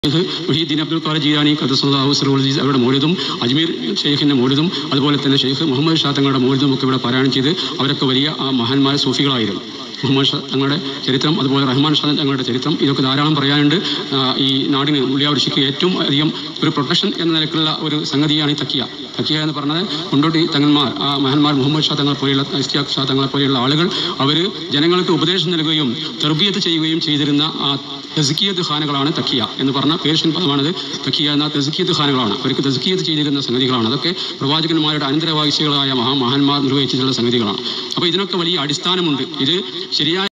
മുഹീദ്ദീൻ അബ്ദുൽ ഖാദർ ജീരാനി ഖദസുല്ലാഹു സറൂൽ അവരുടെ മൗലിദും അജ്മീർ ഷെയ്ഖിൻ്റെ മൗലിദും അതുപോലെ തന്നെ ഷെയ്ഖ് മുഹമ്മദ് ഷാ തങ്ങളുടെ മൗലിദും ഒക്കെ ഇവിടെ പാരായണം ചെയ്ത് അവരൊക്കെ വലിയ ആ മഹാന്മാർ സൂഫികളായിരുന്നു മുഹമ്മദ് ഷാ തങ്ങളുടെ ചരിത്രം അതുപോലെ റഹ്മാൻ ഷാ തങ്ങളുടെ ചരിത്രം ഇതൊക്കെ ധാരാളം പറയാനുണ്ട് ആ, ഈ നാടിന് ഉള്ളിയാവൃഷിക്ക് ഏറ്റവും അധികം ഒരു പ്രൊട്ടക്ഷൻ എന്ന നിലക്കുള്ള ഒരു സംഗതിയാണ് ഈ തക്കിയ തക്കിയ എന്ന് പറഞ്ഞത് കൊണ്ടോട്ടി തങ്ങന്മാർ ആ മഹാന്മാർ മുഹമ്മദ് ഷാ തങ്ങൾ പോലെയുള്ള ഇസ്തിയാഖ് ഷാ തങ്ങളെ പോലെയുള്ള ആളുകൾ അവർ ജനങ്ങൾക്ക് ഉപദേശം നൽകുകയും തെർബിയത്ത് ചെയ്യുകയും ചെയ്തിരുന്ന ആ തെസ്കിയത്ത് ഖാനകളാണ് തക്കിയ എന്ന് പറഞ്ഞ പേർഷ്യൻ പദമാണത് തക്കിയ എന്ന തെസ്കിയത്ത് ഖാനകളാണ് അവർക്ക് തെസ്കിയത്ത് ചെയ്തിരുന്ന സംഗതികളാണ് അതൊക്കെ പ്രവാചകന്മാരുടെ അനന്തരവാഹികളായ മഹാ മഹാന്മാർ നിർവഹിച്ചിട്ടുള്ള സംഗതികളാണ് അപ്പോൾ ഇതിനൊക്കെ വലിയ അടിസ്ഥാനമുണ്ട് ഇത് ശരിയായ